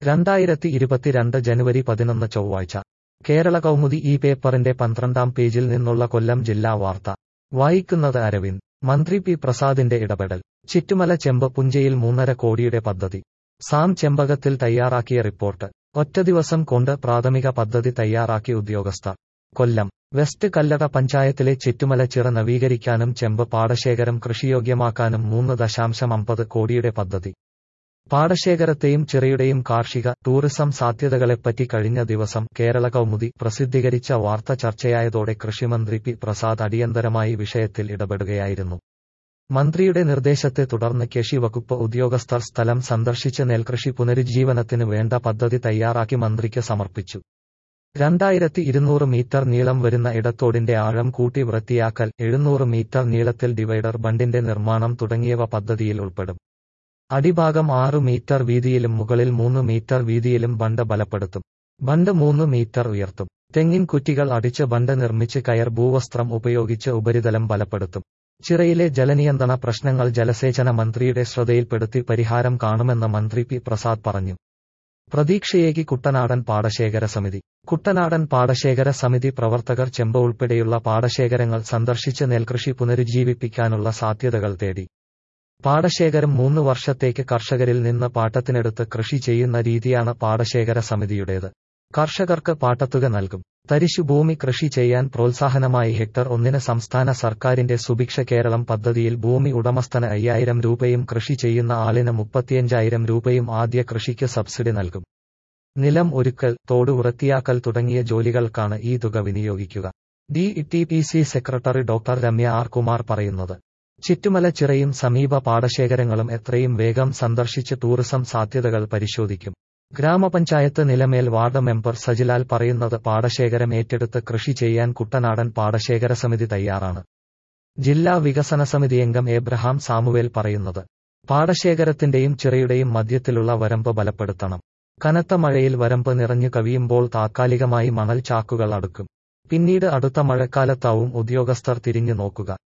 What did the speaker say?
രണ്ടായിരത്തി ഇരുപത്തിരണ്ട് ജനുവരി പതിനൊന്ന് ചൊവ്വാഴ്ച കേരള കൗമുദി ഈ പേപ്പറിന്റെ പന്ത്രണ്ടാം പേജിൽ നിന്നുള്ള കൊല്ലം ജില്ലാ വാർത്ത വായിക്കുന്നത് അരവിന്ദ് മന്ത്രി പി പ്രസാദിന്റെ ഇടപെടൽ ചിറ്റുമല ചെമ്പ് പുഞ്ചയിൽ മൂന്നര കോടിയുടെ പദ്ധതി സാം ചെമ്പകത്തിൽ തയ്യാറാക്കിയ റിപ്പോർട്ട് ഒറ്റ ദിവസം കൊണ്ട് പ്രാഥമിക പദ്ധതി തയ്യാറാക്കി ഉദ്യോഗസ്ഥർ കൊല്ലം വെസ്റ്റ് കല്ലട പഞ്ചായത്തിലെ ചിറ്റുമല ചിറ നവീകരിക്കാനും ചെമ്പ് പാടശേഖരം കൃഷിയോഗ്യമാക്കാനും മൂന്ന് ദശാംശം അമ്പത് കോടിയുടെ പദ്ധതി പാടശേഖരത്തെയും ചിറയുടെയും കാർഷിക ടൂറിസം സാധ്യതകളെപ്പറ്റി കഴിഞ്ഞ ദിവസം കേരള കൗമുദി പ്രസിദ്ധീകരിച്ച വാർത്ത ചർച്ചയായതോടെ കൃഷിമന്ത്രി പി പ്രസാദ് അടിയന്തരമായി വിഷയത്തിൽ ഇടപെടുകയായിരുന്നു മന്ത്രിയുടെ നിർദ്ദേശത്തെ തുടർന്ന് കൃഷി വകുപ്പ് ഉദ്യോഗസ്ഥർ സ്ഥലം സന്ദർശിച്ച് നെൽകൃഷി പുനരുജ്ജീവനത്തിന് വേണ്ട പദ്ധതി തയ്യാറാക്കി മന്ത്രിക്ക് സമർപ്പിച്ചു രണ്ടായിരത്തി ഇരുന്നൂറ് മീറ്റർ നീളം വരുന്ന ഇടത്തോടിന്റെ ആഴം കൂട്ടി വൃത്തിയാക്കൽ എഴുന്നൂറ് മീറ്റർ നീളത്തിൽ ഡിവൈഡർ ബണ്ടിന്റെ നിർമ്മാണം തുടങ്ങിയവ പദ്ധതിയിൽ ഉൾപ്പെടും അടിഭാഗം ആറു മീറ്റർ വീതിയിലും മുകളിൽ മൂന്ന് മീറ്റർ വീതിയിലും ബണ്ട് ബലപ്പെടുത്തും ബണ്ട് മൂന്ന് മീറ്റർ ഉയർത്തും തെങ്ങിൻ കുറ്റികൾ അടിച്ച് ബണ്ട് നിർമ്മിച്ച് കയർ ഭൂവസ്ത്രം ഉപയോഗിച്ച് ഉപരിതലം ബലപ്പെടുത്തും ചിറയിലെ ജലനിയന്ത്രണ പ്രശ്നങ്ങൾ ജലസേചന മന്ത്രിയുടെ ശ്രദ്ധയിൽപ്പെടുത്തി പരിഹാരം കാണുമെന്ന് മന്ത്രി പി പ്രസാദ് പറഞ്ഞു പ്രതീക്ഷയേകി കുട്ടനാടൻ പാടശേഖര സമിതി കുട്ടനാടൻ പാടശേഖര സമിതി പ്രവർത്തകർ ചെമ്പ ഉൾപ്പെടെയുള്ള പാടശേഖരങ്ങൾ സന്ദർശിച്ച് നെൽകൃഷി പുനരുജ്ജീവിപ്പിക്കാനുള്ള സാധ്യതകൾ തേടി പാടശേഖരം മൂന്ന് വർഷത്തേക്ക് കർഷകരിൽ നിന്ന് പാട്ടത്തിനെടുത്ത് കൃഷി ചെയ്യുന്ന രീതിയാണ് പാടശേഖര സമിതിയുടേത് കർഷകർക്ക് പാട്ടത്തുക നൽകും തരിശുഭൂമി കൃഷി ചെയ്യാൻ പ്രോത്സാഹനമായി ഹെക്ടർ ഒന്നിന് സംസ്ഥാന സർക്കാരിന്റെ സുഭിക്ഷ കേരളം പദ്ധതിയിൽ ഭൂമി ഉടമസ്ഥന് അയ്യായിരം രൂപയും കൃഷി ചെയ്യുന്ന ആളിന് മുപ്പത്തിയഞ്ചായിരം രൂപയും ആദ്യ കൃഷിക്ക് സബ്സിഡി നൽകും നിലം ഒരുക്കൽ തോട് വൃത്തിയാക്കൽ തുടങ്ങിയ ജോലികൾക്കാണ് ഈ തുക വിനിയോഗിക്കുക D T P C secretary doctor Ramya R Kumar പറയുന്നത് ചിറ്റുമല ചിറയും സമീപ പാടശേഖരങ്ങളും എത്രയും വേഗം സന്ദർശിച്ച് ടൂറിസം സാധ്യതകൾ പരിശോധിക്കും ഗ്രാമപഞ്ചായത്ത് നിലമേൽ വാർഡ് മെമ്പർ സജിലാൽ പറയുന്നത് പാടശേഖരം ഏറ്റെടുത്ത് കൃഷി ചെയ്യാൻ കുട്ടനാടൻ പാടശേഖര സമിതി തയ്യാറാണ് ജില്ലാ വികസന സമിതി അംഗം എബ്രഹാം സാമുവേൽ പറയുന്നത് പാടശേഖരത്തിന്റെയും ചിറയുടെയും മധ്യത്തിലുള്ള വരമ്പ് ബലപ്പെടുത്തണം കനത്ത മഴയിൽ വരമ്പ് നിറഞ്ഞു കവിയുമ്പോൾ താത്കാലികമായി മണൽ ചാക്കുകൾ അടുക്കും പിന്നീട് അടുത്ത മഴക്കാലത്താവും ഉദ്യോഗസ്ഥർ തിരിഞ്ഞു നോക്കുക